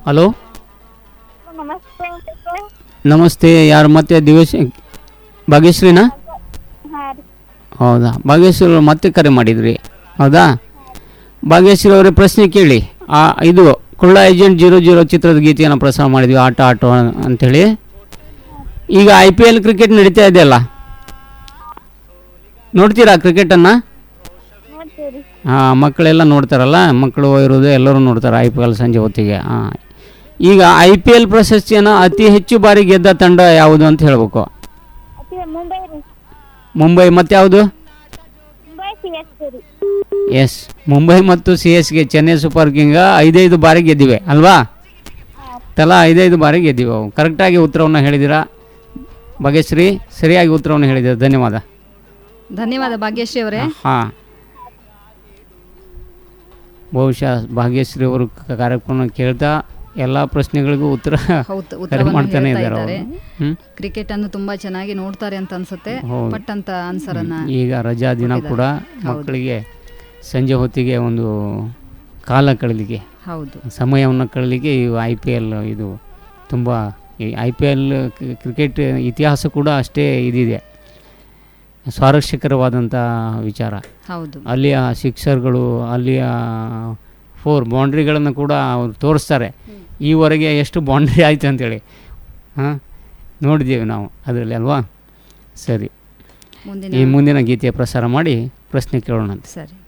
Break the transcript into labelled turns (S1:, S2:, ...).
S1: Hello
S2: ನಮಸ್ತೆ sir
S1: ನಮಸ್ತೆ ಯಾರು ಮತ್ತೆ ದಿವಸ ಭಾಗ್ಯಶ್ರೀನಾ
S2: ಹಾಂ ರೀ
S1: ಹೌದಾ ಭಾಗ್ಯಶ್ರೀ ಅವ್ರು ಮತ್ತೆ ಕರೆ ಮಾಡಿದ್ರಿ ಹೌದಾ ಭಾಗ್ಯಶ್ರೀ ಅವರೇ ಪ್ರಶ್ನೆ ಕೇಳಿ ಆ ಇದು ಕುಳ್ಳ ಏಜೆಂಟ್ ಜೀರೋ ಜೀರೋ ಚಿತ್ರದ ಗೀತೆಯನ್ನು ಪ್ರಸಾರ ಮಾಡಿದ್ವಿ ಆಟ ಆಟೋ ಅಂಥೇಳಿ ಈಗ ಐ ಪಿ ಎಲ್ ಕ್ರಿಕೆಟ್ ನಡೀತಾ ಇದೆಯಲ್ಲ ನೋಡ್ತೀರಾ ಕ್ರಿಕೆಟನ್ನು
S2: ನೋಡ್ತೀವಿ
S1: ಹಾಂ ಮಕ್ಕಳೆಲ್ಲ ನೋಡ್ತಾರಲ್ಲ ಮಕ್ಕಳು ಇರೋದು ಎಲ್ಲರೂ ನೋಡ್ತಾರೆ ಐ ಪಿ ಎಲ್ ಸಂಜೆ ಹೊತ್ತಿಗೆ ಹಾಂ ಈಗ ಐ ಪಿ ಎಲ್ ಪ್ರಶಸ್ತಿಯನ್ನು ಅತಿ ಹೆಚ್ಚು ಬಾರಿ ಗೆದ್ದ ತಂಡ ಯಾವುದು ಅಂತ ಹೇಳಬೇಕು
S2: ಅತಿ ಮುಂಬೈ ರೀ
S1: ಮುಂಬೈ ಮತ್ತು ಯಾವುದು
S2: ಮುಂಬೈ ಸಿ ಎಸ್ ರೀ
S1: ಎಸ್ ಮುಂಬೈ ಮತ್ತು ಸಿ ಎಸ್ ಗೆ ಚೆನ್ನೈ ಸೂಪರ್ ಕಿಂಗ್ ಐದೈದು ಬಾರಿ ಗೆದ್ದಿವೆ ಅಲ್ವಾ ತಲಾ ಐದೈದು ಬಾರಿ ಗೆದ್ದಿವೆ ಅವು ಕರೆಕ್ಟಾಗಿ ಉತ್ತರವನ್ನು ಹೇಳಿದ್ದೀರಾ ಭಾಗ್ಯಶ್ರೀ ಸರಿಯಾಗಿ ಉತ್ತರವನ್ನು ಹೇಳಿದ್ದೀರಾ ಧನ್ಯವಾದ
S3: ಧನ್ಯವಾದ ಭಾಗ್ಯಶ್ರೀ ಅವರೇ
S1: ಹಾಂ ಬಹುಶಃ ಭಾಗ್ಯಶ್ರೀ ಅವರು ಕ- ಕಾರ್ಯಕ್ರಮ ಕೇಳ್ತಾ ಎಲ್ಲ ಪ್ರಶ್ನೆಗಳಿಗೂ ಉತ್ತರ
S3: ಹೌದು
S1: ಕರೆ
S3: ಉತ್ತರವನ್ನು
S1: ಮಾಡ್ತಾನೆ
S3: ಹೇಳ್ತಾ
S1: ಇದ್ದಾರೆ
S3: ಇದ್ದಾರೆ
S1: ಅವರು ಹ್ಞೂ
S3: ಕ್ರಿಕೆಟ್ ಅನ್ನು ತುಂಬಾ ಚೆನ್ನಾಗಿ ನೋಡ್ತಾರೆ ಅಂತ ಅನ್ಸುತ್ತೆ
S1: ಹೌದು.
S3: ಪಟ್ ಅಂತ ಆನ್ಸರ್ ಅನ್ನ
S1: ಈಗ ರಜಾ ದಿನ ಕೂಡ
S3: ಕೊಟ್ಟಿದ್ದಾರೆ. ಹೌದು.
S1: ಮಕ್ಕಳಿಗೆ ಸಂಜೆ ಹೊತ್ತಿಗೆ ಒಂದು ಕಾಲ ಕಳೀಲಿಕ್ಕೆ
S3: ಹೌದು
S1: ಸಮಯವನ್ನು ಕಳೀಲಿಕ್ಕೆ ಈ ಐ ಪಿ ಎಲ್ ಇದು ತುಂಬ ಈ ಐ ಪಿ ಎಲ್ ಕ್ರಿಕೆಟ್ ಇತಿಹಾಸ ಕೂಡ ಅಷ್ಟೇ ಇದಿದೆ ಸ್ವಾರಸ್ಯಕರವಾದಂಥ ವಿಚಾರ
S3: ಹೌದು
S1: ಅಲ್ಲಿಯ ಸಿಕ್ಸರ್ಗಳು ಅಲ್ಲಿಯ ಫೋರ್ ಬೌಂಡ್ರಿಗಳನ್ನು ಕೂಡ ಅವ್ರು ತೋರಿಸ್ತಾರೆ ಈವರೆಗೆ ಎಷ್ಟು ಬೌಂಡ್ರಿ ಆಯಿತು ಅಂತೇಳಿ ಹಾಂ ನೋಡಿದ್ದೀವಿ ನಾವು ಅದರಲ್ಲಿ ಅಲ್ವಾ ಸರಿ
S3: ಮುಂದಿನ
S1: ಈ ಮುಂದಿನ ಗೀತೆಯ ಪ್ರಸಾರ ಮಾಡಿ ಪ್ರಶ್ನೆ ಕೇಳೋಣ ಅಂತ
S3: ಸರಿ